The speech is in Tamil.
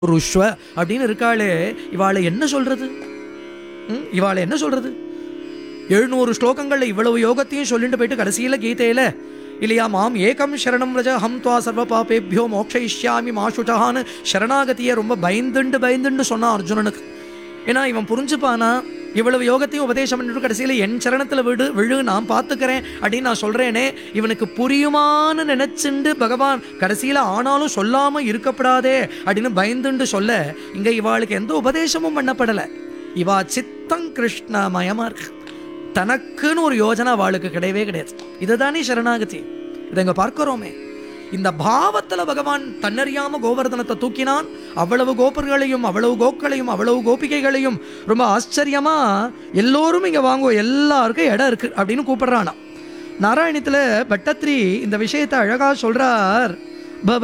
ருஷ்வ அப்படின்னு இருக்காளே இவாளை என்ன சொல்றது ம், இவாளை என்ன சொல்றது எழுநூறு ஸ்லோகங்கள்ல இவ்வளவு யோகத்தையும் சொல்லிட்டு போயிட்டு கடைசியில கீதையில இல்லையா மாம் ஏகம் சரணம் ரஜ ஹம் துவா சர்வ பாபேபியோ மோக்ஷயிஷ்யாமி மாஷுட்டான்னு சரணாகதியை ரொம்ப பயந்துண்டு பயந்துண்டு சொன்னான் அர்ஜுனனுக்கு ஏன்னா இவன் புரிஞ்சுப்பானா இவ்வளவு யோகத்தையும் உபதேசம் பண்ணிட்டு கடைசியில் என் சரணத்தில் விடு விழு நான் பார்த்துக்கிறேன் அப்படின்னு நான் சொல்கிறேனே இவனுக்கு புரியுமான்னு நினச்சிண்டு பகவான் கடைசியில் ஆனாலும் சொல்லாமல் இருக்கப்படாதே அப்படின்னு பயந்துண்டு சொல்ல இங்கே இவாளுக்கு எந்த உபதேசமும் பண்ணப்படலை இவா சித்தம் கிருஷ்ணமயமாக இருக்கு தனக்குன்னு ஒரு யோஜனை அவளுக்கு கிடையவே கிடையாது இதுதானே சரணாகதி இதை இங்கே பார்க்கிறோமே இந்த பாவத்தில் பகவான் தன்னறியாம கோவர்தனத்தை தூக்கினான் அவ்வளவு கோபர்களையும் அவ்வளவு கோக்களையும் அவ்வளவு கோபிகைகளையும் ரொம்ப ஆச்சரியமா எல்லோரும் இங்கே வாங்குவோம் எல்லாருக்கும் இடம் இருக்கு அப்படின்னு கூப்பிடுறானா நாராயணத்தில் பட்டத்ரி இந்த விஷயத்தை அழகா சொல்றார்